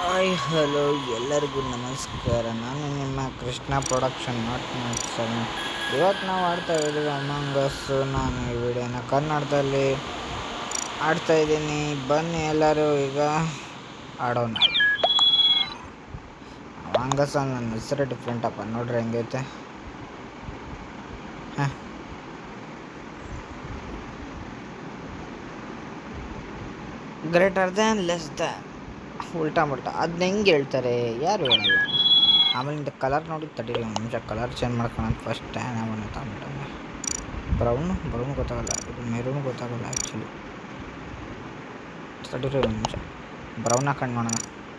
Hi hello ಎಲ್ಲರಿಗೂ ನಮಸ್ಕಾರ ನಾನು ನಿಮ್ಮ Krishna production naught naught seven ಇವತ್ತು ನಾವು ಆಡ್ತಾ ಇದ್ದೀವಿ ಅಮಂಗಸ್ಸು ನಾನು ಈ ವಿಡಿಯೋನ ಕನ್ನಡದಲ್ಲಿ ಆಡ್ತಾ ಇದ್ದೀನಿ ಬನ್ನಿ ಎಲ್ಲರೂ ಈಗ ಆಡೋಣ ಅಮಂಗಸ್ ನನ್ನ ಹೆಸರು ಡಿಫ್ರೆಂಟ್ ಅಪ್ಪ ನೋಡ್ರಿ ಹೆಂಗೈತೆ ಹಾಂ ಗ್ರೇಟರ್ ದ್ಯಾನ್ ಲೆಸ್ ದ್ಯಾನ್ ಉಲ್ಟಾ ಮುಲ್ಟಾ ಅದನ್ನ ಹೆಂಗೆ ಹೇಳ್ತಾರೆ ಯಾರು ಹೇಳಲ್ಲ ಆಮೇಲೆ ಇಂಥ ಕಲರ್ ನೋಡಿ ತಡೀರಿ ಒಂದು ನಿಮಿಷ ಕಲರ್ ಚೇಂಜ್ ಮಾಡ್ಕೊಳ್ಳೋಣ ಫಸ್ಟ್ ಟೈಮ್ ಅವನ್ನ ತಗೊಂಬಿಟ್ಟೆ ಬ್ರೌನು ಬ್ರೌನ್ ಗೊತ್ತಾಗಲ್ಲ ಇದು ಮೆರೂನ್ ಗೊತ್ತಾಗಲ್ಲ ಆ್ಯಕ್ಚುಲಿ ತಡೀರಿ ಒಂದು ನಿಮಿಷ ಬ್ರೌನ್ ಹಾಕೊಂಡು ನೋಡೋಣ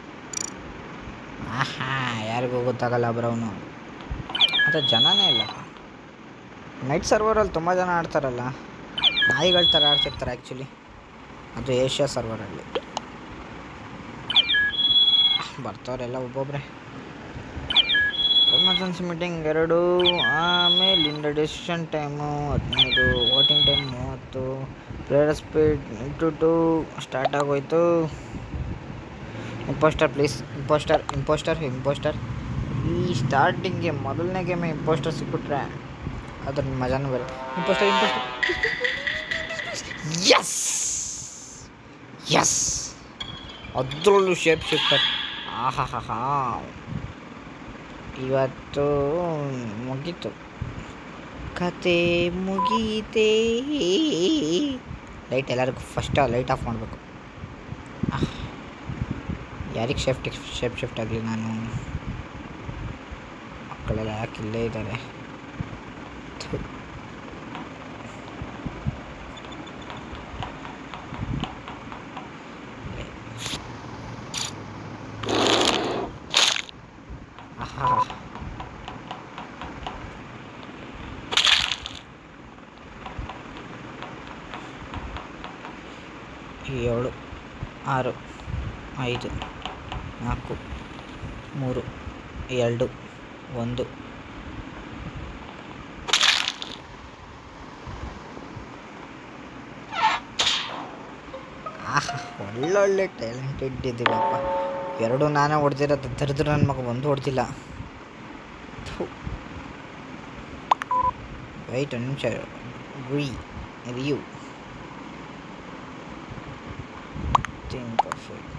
ಆಹಾ ಯಾರಿಗೂ ಗೊತ್ತಾಗಲ್ಲ ಬ್ರೌನು ಮತ್ತು ಜನನೇ ಇಲ್ಲಪ್ಪ ನೈಟ್ ಸರ್ವರಲ್ಲಿ ತುಂಬ ಜನ ಆಡ್ತಾರಲ್ಲ ನಾಯಿಗಳ ಥರ ಆಡ್ತಿರ್ತಾರೆ ಆ್ಯಕ್ಚುಲಿ ಅದು ಏಷ್ಯಾ ಸರ್ವರಲ್ಲಿ ಬರ್ತಾವ್ರೆಲ್ಲ ಒಬ್ಬೊಬ್ಬರೇ ಎಮರ್ಜೆನ್ಸಿ ಮೀಟಿಂಗ್ ಎರಡು ಆಮೇಲಿಂದ ಡೆಸಿಷನ್ ಟೈಮು ಹದಿನೈದು ವೋಟಿಂಗ್ ಟೈಮ್ ಮೂವತ್ತು player speed into two start ಆಗೋಯ್ತು impostor please impostor impostor impostor ಈ ಸ್ಟಾರ್ಟಿಂಗ್ಗೆ ಮೊದಲನೇ ಗೇಮೆ ಇಂಪೋಸ್ಟರ್ ಸಿಕ್ಬಿಟ್ರೆ ಅದ್ರ ಮಜಾನು ಬೇರೆ ಇಂಪೋಸ್ಟರ್ ಇಂಪೋಸ್ಟರ್ ಎಸ್ ಎಸ್ ಅದರಲ್ಲೂ ಶೇಪ್ ಶಿಫ್ಟರ್ ಆಹಾಹಾ ಇವತ್ತು ಮುಗೀತು ಕತೆ ಮುಗೀತೆ ಲೈಟ್ ಎಲ್ಲರಿಗೂ ಫಸ್ಟ್ ಲೈಟ್ ಆಫ್ ಮಾಡಬೇಕು ಯಾರಿಗೆ ಶೇಫ್ಟ್ ಶೇಪ್ ಶಿಫ್ಟ್ ಆಗಲಿ ನಾನು ಮಕ್ಕಳೆಲ್ಲ ಯಾಕೆ ಇಲ್ಲೇ ಇದ್ದಾರೆ ಥು. ಆಹಾ ಏಳು ಆರು ಐದು ನಾಲ್ಕು ಮೂರು ಎರಡು ಒಂದು ಆಹಾ ಒಳ್ಳೊಳ್ಳೆ ಟ್ಯಾಲೆಂಟೆಡ್ ಇದ್ದೀವಪ್ಪ ಎರಡು ನಾನೇ ಹೊಡೆದಿರೋದು ದರಿದ್ರ ನನ್ನ ಮಗ ಒಂದು ಹೊಡೆದಿಲ್ಲ ವೈಟ್ ಒಂದು ನಿಮಿಷ ಗುಯಿ ರಿಯು think of it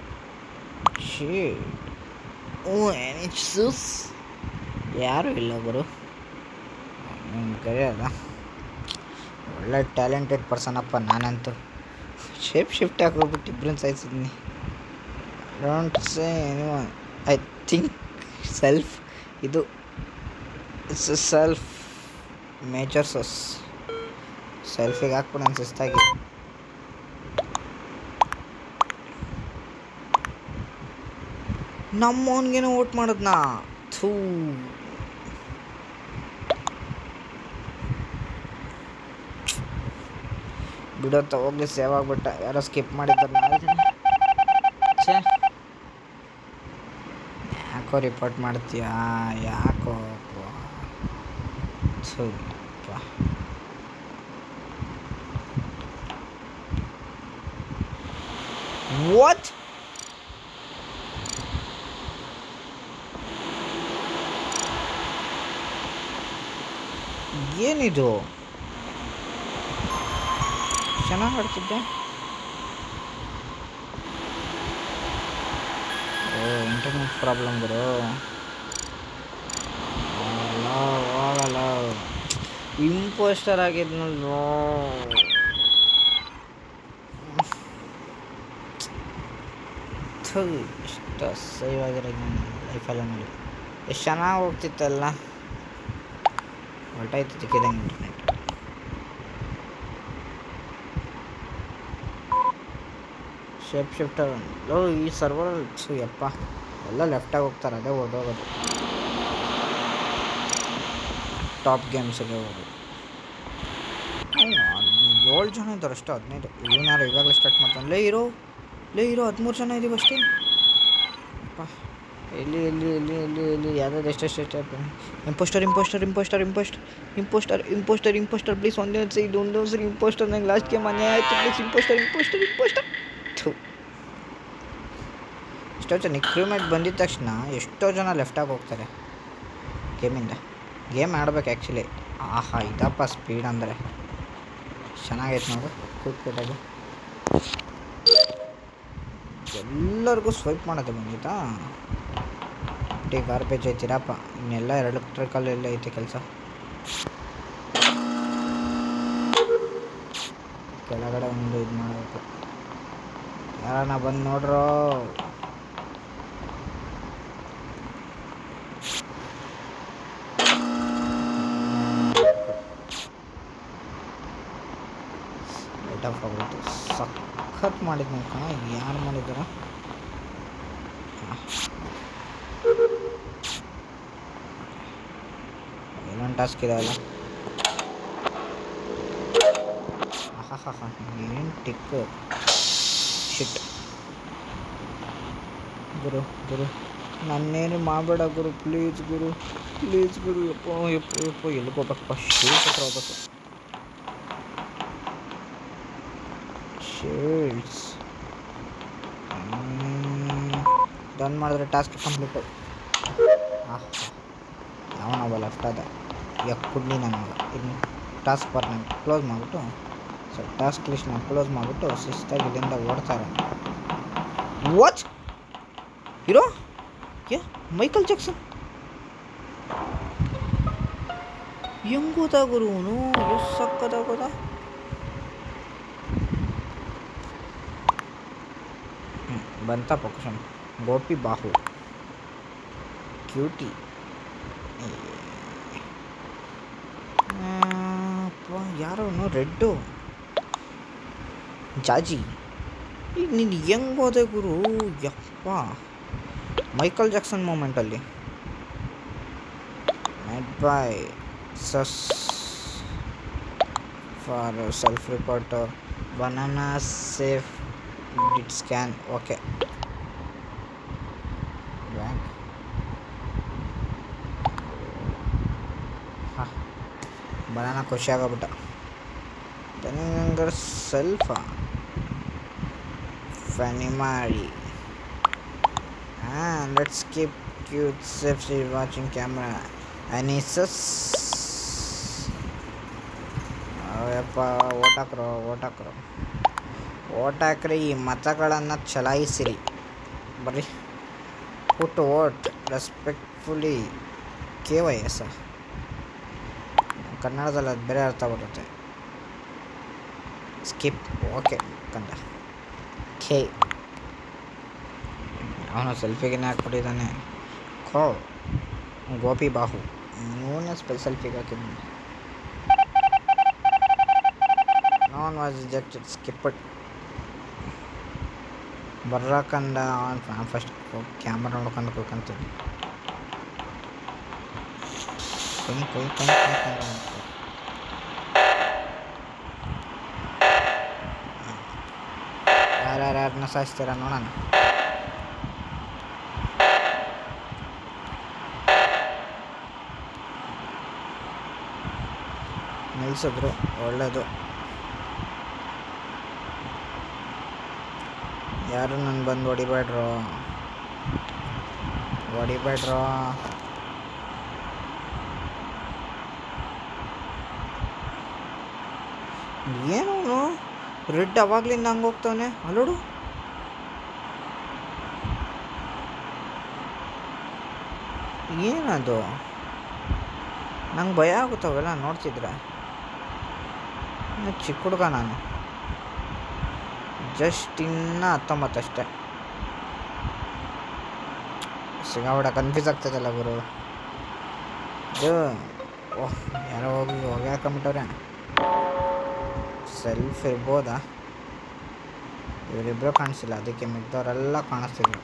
shit oh ಎನಿಸಸ್ ಯಾರೂ ಇಲ್ಲ ಗುರು ನಿಮ್ಮ ಕರೆಯಲ್ಲ ಒಳ್ಳೆ ಟ್ಯಾಲೆಂಟೆಡ್ ಪರ್ಸನ್ ಅಪ್ಪ ನಾನಂತೂ ಶೇಪ್ ಶಿಫ್ಟ್ ಹಾಕೋಗ್ಬಿಟ್ಟು ಇಬ್ಬರನ್ನ ಸಾಯಿಸಿದ್ದೀನಿ don't say anyone I think self ಇದು ಇಟ್ಸ್ ಸೆಲ್ಫ್ ಮೇಜರ್ ಸೋಸ್ ಸೆಲ್ಫಿಗೆ ಹಾಕ್ಬಿಡು ನಾನು ಸುಸ್ತಾಗಿ ನಮ್ಮವನ್ಗೇನೋ ಓಟ್ ಮಾಡೋದ್ನಾ ಥೂ ಬಿಡೋತ್ತ ಹೋಗ್ಲಿ ಸೇವ್ ಆಗ್ಬಿಟ್ಟ ಯಾರೋ ಸ್ಕಿಪ್ ಮಾಡಿದ್ದಾರೆ ನಾಲ್ಕು ಜನ ಛೇ ಯಾಕೋ ರಿಪೋರ್ಟ್ ಮಾಡ್ತೀಯಾ ಯಾಕೋ ಥೂ ಯಪ್ಪ. What? ಏನಿದು ಚೆನ್ನಾಗಿ ಆಡ್ತಿದ್ದೆ ಓ ಇಂಟರ್ನೆಟ್ ಪ್ರಾಬ್ಲಮ್ ಗುರು ಹೋಗಲ್ಲ ಹೋಗಲ್ಲ ಇಂಪೋಸ್ಟರ್ ಆಗಿದ್ನಲ್ವೋ ಥು ಇಷ್ಟ ಸೇವ್ ಆಗಿರೋ ಲೈಫೆಲ್ಲ ನೋಡಿ ಎಷ್ಟು ಚೆನ್ನಾಗಿ ಹೋಗ್ತಿತ್ತಲ್ಲ ಹೊರಟಾಯ್ತು ತಿಕ್ಕಿದಂಗೆ ಇಂಟರ್ನೆಟ್ ಶೇಪ್ ಶಿಫ್ಟರ್ ಲೋ ಈ ಸರ್ವರಲ್ಲಿ ಛು ಯಪ್ಪ ಎಲ್ಲ ಲೆಫ್ಟಾಗಿ ಹೋಗ್ತಾರೆ ಅದೇ ಓದೋಗೋದು ಟಾಪ್ ಗೇಮ್ಸಿಗೆ ಹೋಗೋದು ಏಳು ಜನ ಇದ್ದಾರೆ ಅಷ್ಟೇ ಹದಿನೈದು ಇವನಾರು ಇವಾಗಲೇ ಸ್ಟಾರ್ಟ್ ಮಾಡ್ತಾನೆ ಲೇ ಇರೋ ಲೇ ಇರೋ ಹದಿಮೂರು ಜನ ಇದೀವಿ ಅಷ್ಟೇ ಅಪ್ಪ ಎಲ್ಲಿ ಎಲ್ಲಿ ಎಲ್ಲಿ ಎಲ್ಲಿ ಎಲ್ಲಿ ಯಾವ್ದಾದ್ರು ಎಷ್ಟೆಷ್ಟು type impostor impostor impostor impostor impostor impostor impostor please ಒಂದೇ ಒಂದು ಇದು ಒಂದೇ ಒಂದು ಸರಿ ಇಂಪೋಸ್ಟರ್ ನಂಗೆ ಲಾಸ್ಟ್ ಗೇಮ್ ಅನ್ಯಾಯ ಆಯಿತು ಪ್ಲೀಸ್ ಇಂಪೋಸ್ಟರ್ ಇಂಪೋಸ್ಟರ್ ಇಂಪೋಸ್ಟರ್ ಥು ಇಷ್ಟ ಎಷ್ಟೋ ಜನ ಕ್ರೂಮೇಟ್ ಬಂದಿದ ತಕ್ಷಣ ಎಷ್ಟೋ ಜನ ಲೆಫ್ಟಾಗಿ ಹೋಗ್ತಾರೆ ಗೇಮಿಂದ ಗೇಮ್ ಆಡ್ಬೇಕು ಆ್ಯಕ್ಚುಲಿ ಆಹಾ ಇದಪ್ಪ ಸ್ಪೀಡ್ ಅಂದರೆ ಚೆನ್ನಾಗೈತೆ ನೋಡು ಕೂತ್ ಕೂತಾಗಿ ಎಲ್ಲರಿಗೂ ಸ್ವೈಪ್ ಮಾಡೋದು ಬಂದಿತ್ತಾ ಟೀ ಗಾರ್ಬೇಜ್ ಐತಿರಪ್ಪ ಇನ್ನೆಲ್ಲ ಎಲೆಕ್ಟ್ರಿಕಲ್ ಎಲ್ಲ ಐತೆ ಕೆಲಸ ಕೆಳಗಡೆ ಒಂದು ಇದು ಮಾಡಬೇಕು ಯಾರನ್ನ ಬಂದು ನೋಡ್ರೋ ಲೈಟ್ ಆಫ್ ಆಗೋಯ್ತು ಸಖತ್ ಮಾಡಿದ್ನು ಕಣ ಯಾರು ಮಾಡಿದಾರ ಏನೊಂದು ಟಾಸ್ಕ್ ಇದೆ ಅಲ್ಲ ಆಹಾಹಾ ಏನು ಟಿಕ್ಕು ಶಿಟ್ ಗುರು ಗುರು ನನ್ನೇನು ಮಾಡಬೇಡ ಗುರು ಪ್ಲೀಸ್ ಗುರು ಪ್ಲೀಸ್ ಗುರು ಯಪ್ಪ ಯಪ್ಪ ಯಪ್ಪ ಎಲ್ಲಿಗೆ ಹೋಗ್ಬೇಕಪ್ಪ ಶೀಟ್ ಹತ್ರ ಹೋಗ್ಬೇಕು ಶೀಲ್ಡ್ಸ್ ಡನ್ ಮಾಡಿದ್ರೆ ಟಾಸ್ಕ್ ಕಂಪ್ಲೀಟ್ ಆಹ್ ಯಾವನೊಬ್ಬ ಲೆಫ್ಟ್ ಅದ ಯಕ್ಕುಡ್ಲಿ ನನಗೆ ಇನ್ನು ಟಾಸ್ಕ್ ಬಾರ್ ನಾನು ಕ್ಲೋಸ್ ಮಾಡಿಬಿಟ್ಟು ಸೊ ಟಾಸ್ಕ್ ಲಿಸ್ಟ್ ನಾನು ಕ್ಲೋಸ್ ಮಾಡಿಬಿಟ್ಟು ಶಿಸ್ತಾಗಿ ಇಲ್ಲಿಂದ ಓಡ್ತಾರೆ ವಾಚ್ ಹೀರೋ ಯಾ ಮೈಕಲ್ ಜಾಕ್ಸನ್ ಹೆಂಗ್ ಗೊತ್ತಾ ಗುರು ಅವನು ಎಷ್ಟು ಸಕ್ಕತ್ತಾಗೋದ ಹ್ಞೂ ಬಂತಪ್ಪ ಕ್ವಶನ್ ಗೋಪಿ ಬಾಹು ಕ್ಯೂಟಿ ಅಪ್ಪ ಯಾರವನು ರೆಡ್ಡು ಜಾಜಿ ಈಗ ನೀನು ಹೆಂಗ್ ಹೋದೆ ಗುರು ಯಪ್ಪ ಮೈಕಲ್ ಜಾಕ್ಸನ್ ಮೂಮೆಂಟಲ್ಲಿ medbay sus for self report banana safe did scan okay bank ಹಾಂ ಬನಾನ ಖುಷಿ ಆಗೋಗ್ಬಿಟ್ಟ ನನಗೆ ಸ್ವಲ್ಪ ಫನಿ ಮಾಡಿ ಹಾಂ let's keep cute safe watching camera ಅನಿಸಸ್ ಅಯ್ಯಪ್ಪ ಓಟಾಕ್ರೋ ಓಟಾಕ್ರೋ ಓಟಾಕ್ರಿ ಈ ಮತಗಳನ್ನು ಚಲಾಯಿಸಿರಿ ಬರ್ರಿ put vote respectfully K Y S ಕನ್ನಡದಲ್ಲಿ ಅದು ಬೇರೆ ಅರ್ಥ ಬರುತ್ತೆ ಸ್ಕಿಪ್ ಓಕೆ ಕಂದ ಖೇ ಅವನು ಸೆಲ್ಫಿಗೆನೇ ಹಾಕ್ಬಿಟ್ಟಿದ್ದಾನೆ ಖೋ ಗೋಪಿ ಬಾಹು ಇವನೇ ಸ್ಪೆ ಸೆಲ್ಫಿಗೆ ಹಾಕಿದ್ದಾನೆ ನಾನ್ ವಾಸ್ ರಿಜೆಕ್ಟೆಡ್ ಸ್ಕಿಪ್ಪಡ್ ಬರ್ರಕಂದ ಅವನು ಫಸ್ಟ್ ಕ್ಯಾಮ್ರಾ ನೋಡ್ಕೊಂಡು ಕೂತ್ಕೊಂತೀನಿ ಕೈ ಕೈ ಕೈ ಕೈ ಕೈ ಅಂತ. ಯಾರ್ಯಾರು ಯಾರನ್ನ ಸಾಯಿಸ್ತೀರ ನೋಡೋಣ ನಿಲ್ಸಿದ್ರು ಒಳ್ಳೇದು ಯಾರು ನನ್ನ ಬಂದು ಹೊಡಿಬೇಡ್ರೋ ಹೊಡಿಬೇಡ್ರೋ ಏನವನು ರೆಡ್ ಅವಾಗ್ಲಿಂದ ಹಂಗೆ ಹೋಗ್ತಾವನೆ ಅಲ್ಲೋಡು ಏನದು ನಂಗೆ ಭಯ ಆಗುತ್ತವೆಲ್ಲ ನೋಡ್ತಿದ್ರೆ ಇನ್ನು ಚಿಕ್ಕ ಹುಡುಗ ನಾನು ಜಸ್ಟ್ ಇನ್ನೂ ಹತ್ತೊಂಬತ್ತು ಅಷ್ಟೇ ಸಿಗಾಬಿಡ ಕನ್ಫ್ಯೂಸ್ ಆಗ್ತದಲ್ಲ ಗುರು ಇದು ಓಹ್ ಯಾರೋ ಹೋಗಿ ಹೋಗಿ ಹಾಕೊಂಬಿಟ್ಟವ್ರೆ ಸೆಲ್ಫ್ ಇರ್ಬೋದಾ ಇವರಿಬ್ಬರು ಕಾಣಿಸಿಲ್ಲ ಅದಕ್ಕೆ ಮಿಗ್ದವರೆಲ್ಲ ಕಾಣಿಸ್ತಿದ್ರು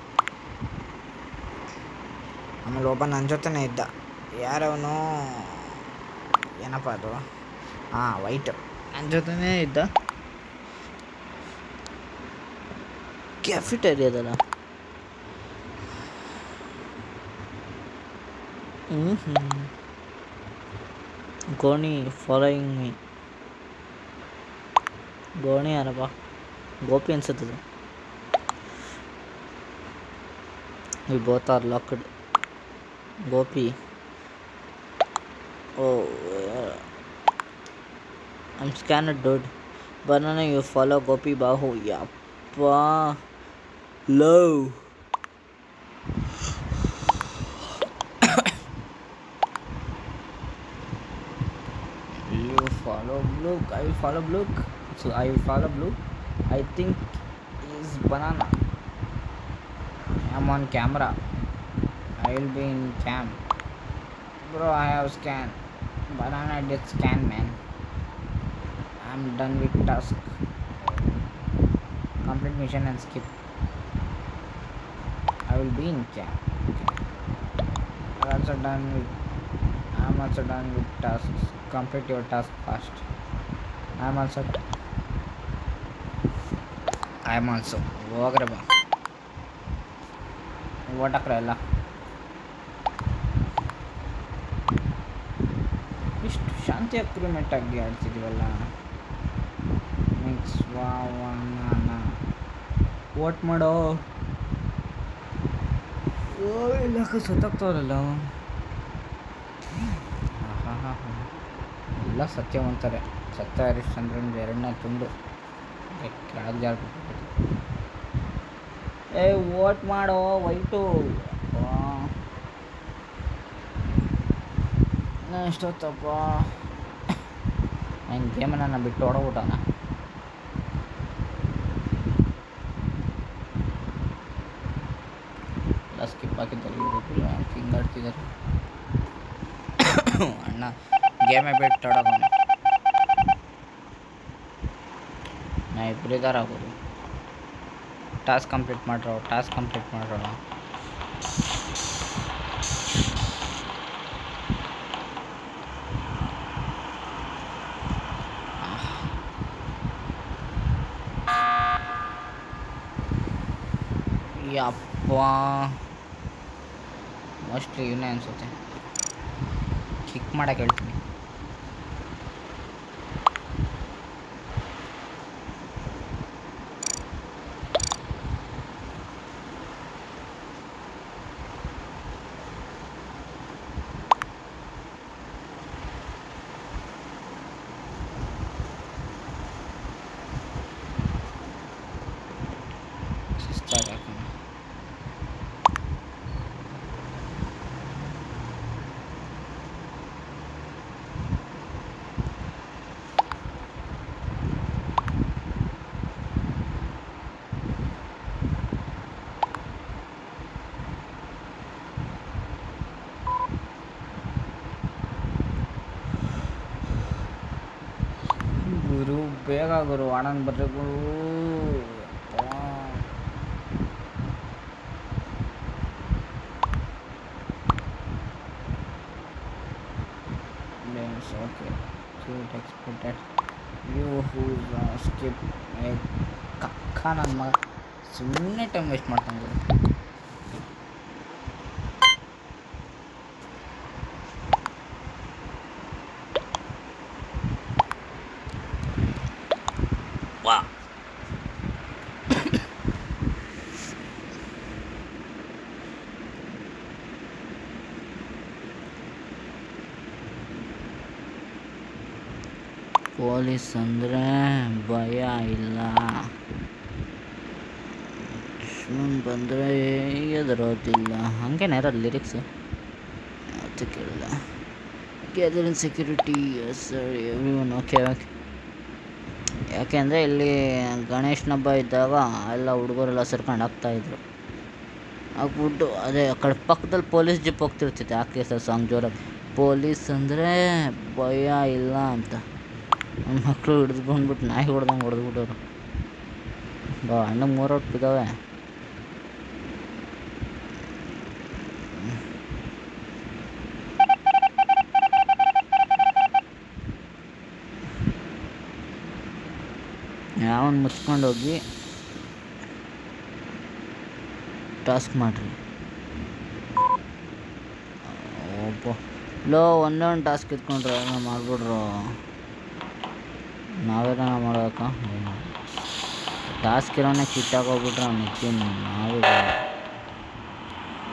ಆಮೇಲೆ ಒಬ್ಬ ನನ್ನ ಜೊತೆನೇ ಇದ್ದ ಯಾರವನು ಏನಪ್ಪ ಅದು ಹಾಂ ವೈಟ್ ನನ್ನ ಜೊತೆನೇ ಇದ್ದ ಕ್ಯಾಫಿಟೇರಿಯಾದಲ್ಲ ಹ್ಞೂ ಹ್ಞೂ ಗೋಣಿ ಫಾಲೋಯಿಂಗ್ ಮೀ ಗೋಣಿ ಯಾರಪ್ಪ Gopi ಅನ್ಸುತ್ತದು We both are locked. Gopi. Oh, yeah. I'm scanned, dude. Banana, you follow Gopi Bahu. Yappa. Love. you follow Blue. I will follow Blue. So I will follow Blue. I think is banana. I'm on camera. I will be in cam. Bro, I have scan. Banana did scan, man. I'm done with task. Complete mission and skip. I will be in cam. Okay. I'm also done with. I'm also done with tasks. Complete your task fast. I'm also. I'm also. ಹೋಗ್ರೆ ಬಾ ಓಟಕ್ರ ಎಲ್ಲ ಇಷ್ಟು ಶಾಂತಿ agreement ಆಗಿ ಆಡ್ತಿದ್ದೀವಲ್ಲ mix ವಾವನ vote ಮಾಡೋ ಓ ಇಲ್ಲ ಸತ್ತಾಗ್ತಾವಲ್ಲ ಎಲ್ಲ ಸತ್ಯವಂತಾರೆ ಸತ್ಯ ಹರಿಶ್ಚಂದ್ರನ್ ಎರಡನೇ ತುಂಡು ಕೆಳಗೆ ಜಾರ್ಬಿಟ್ಟು ಏ ಓಟ್ ಮಾಡೋ ವೈಟು ಎಷ್ಟೊತ್ತಪ್ಪ ನನ್ನ ಗೇಮನ್ನ ಬಿಟ್ಟು ಹೊಡಬಿಟ್ಟಣ ಎಲ್ಲ ಸ್ಕಿಪ್ ಹಾಕಿದ್ದಾರೆ ಇಬ್ಬರು ಹಿಂಗೆ ಆಡ್ತಿದ್ದಾರೆ ಅಣ್ಣ ಗೇಮೇ ಬಿಟ್ಟು ಹೊಡೋಣ ನಾ ಇಬ್ಬರು ಇದ್ದಾರೆ ಆಗೋದು ಟಾಸ್ಕ್ ಕಂಪ್ಲೀಟ್ ಮಾಡ್ರೋ ಟಾಸ್ಕ್ ಕಂಪ್ಲೀಟ್ ಮಾಡ್ರೋ ಯಪ್ಪ ಮೋಸ್ಟ್ಲಿ ಇವನೇ ಅನಿಸುತ್ತೆ ಕಿಕ್ ಮಾಡಕ್ಕೆ ಹೇಳ್ತೀನಿ ಸುಸ್ತಾಗಿ ಹಾಕೋಣ ಗುರು ಬೇಗ ಗುರು ಆಡನ್ ಬರ್ರಿ ಗುರು ಯಪ್ಪಾ. Names, okay. Cute expected. You who uh, skip a ಕಕ್ಕ ನನ್ನ ಮಗ ಸುಮ್ಮನೆ ಟೈಮ್ ವೇಸ್ಟ್ ಮಾಡ್ತಾನೆ ಗುರು ವಾ ಪೊಲೀಸ್ ಅಂದರೆ ಭಯ ಇಲ್ಲ ದುಶ್ಮನ್ ಬಂದರೆ ಎದುರೋದಿಲ್ಲ ಹಂಗೇನೆ ಇರೋದು ಲಿರಿಕ್ಸು ಅದು ಕೇಳಿಲ್ಲ gathering security sir everyone okay okay ಯಾಕೆಂದರೆ ಇಲ್ಲಿ ಗಣೇಶನ ಹಬ್ಬ ಇದ್ದಾಗ ಎಲ್ಲ ಹುಡುಗರೆಲ್ಲ ಸೇರ್ಕೊಂಡು ಆಗ್ತಾಯಿದ್ರು ಆಗ್ಬಿಟ್ಟು ಅದೇ ಆ ಕಡೆ ಪಕ್ಕದಲ್ಲಿ ಪೊಲೀಸ್ ಜಿಪ್ ಹೋಗ್ತಿರ್ತಿತ್ತು ಯಾಕೆ ಸರ್ ಸಾಂಗ್ ಜೋರಾಗಿ ಪೊಲೀಸ್ ಅಂದರೆ ಭಯ ಇಲ್ಲ ಅಂತ ನನ್ನ ಮಕ್ಕಳು ಹಿಡಿದು ಬಂದ್ಬಿಟ್ಟು ನಾಯಿ ಹೊಡೆದಂಗೆ ಹೊಡೆದ್ಬಿಟ್ಟವ್ರು ಬಾ ಅಣ್ಣ ಮೂರು ಔಟ್ ಬಿದ್ದಾವೆ ಯಾವನ್ ಮುಚ್ಕೊಂಡು ಹೋಗಿ ಟಾಸ್ಕ್ ಮಾಡಿರಿ ಒಬ್ಬ ಲೋ ಒಂದೇ ಒಂದು ಟಾಸ್ಕ್ ಇಟ್ಕೊಂಡ್ರೆ ನಾವು ಮಾಡ್ಬಿಡ್ರು ನಾವೇನ ಮಾಡೋದಕ್ಕ ಟಾಸ್ಕ್ ಇರೋನೇ ಕಿತ್ತಾಗೋಗ್ಬಿಟ್ರೆ ಅವ್ನು ಇದ್ದೀನಿ ನಾವೇ ಬೇಡ.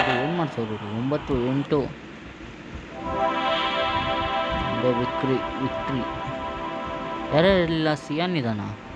ಏನು ಮಾಡ್ಸೋರು ಇವ್ರು? ಒಂಬತ್ತು ಎಂಟು ಅದೇ ವಿಕ್ರಿ ವಿಕ್ಟ್ರಿ ಯಾರ್ಯಾರಿಲ್ಲ ಸಿಯಾನ್ ಇದಾನ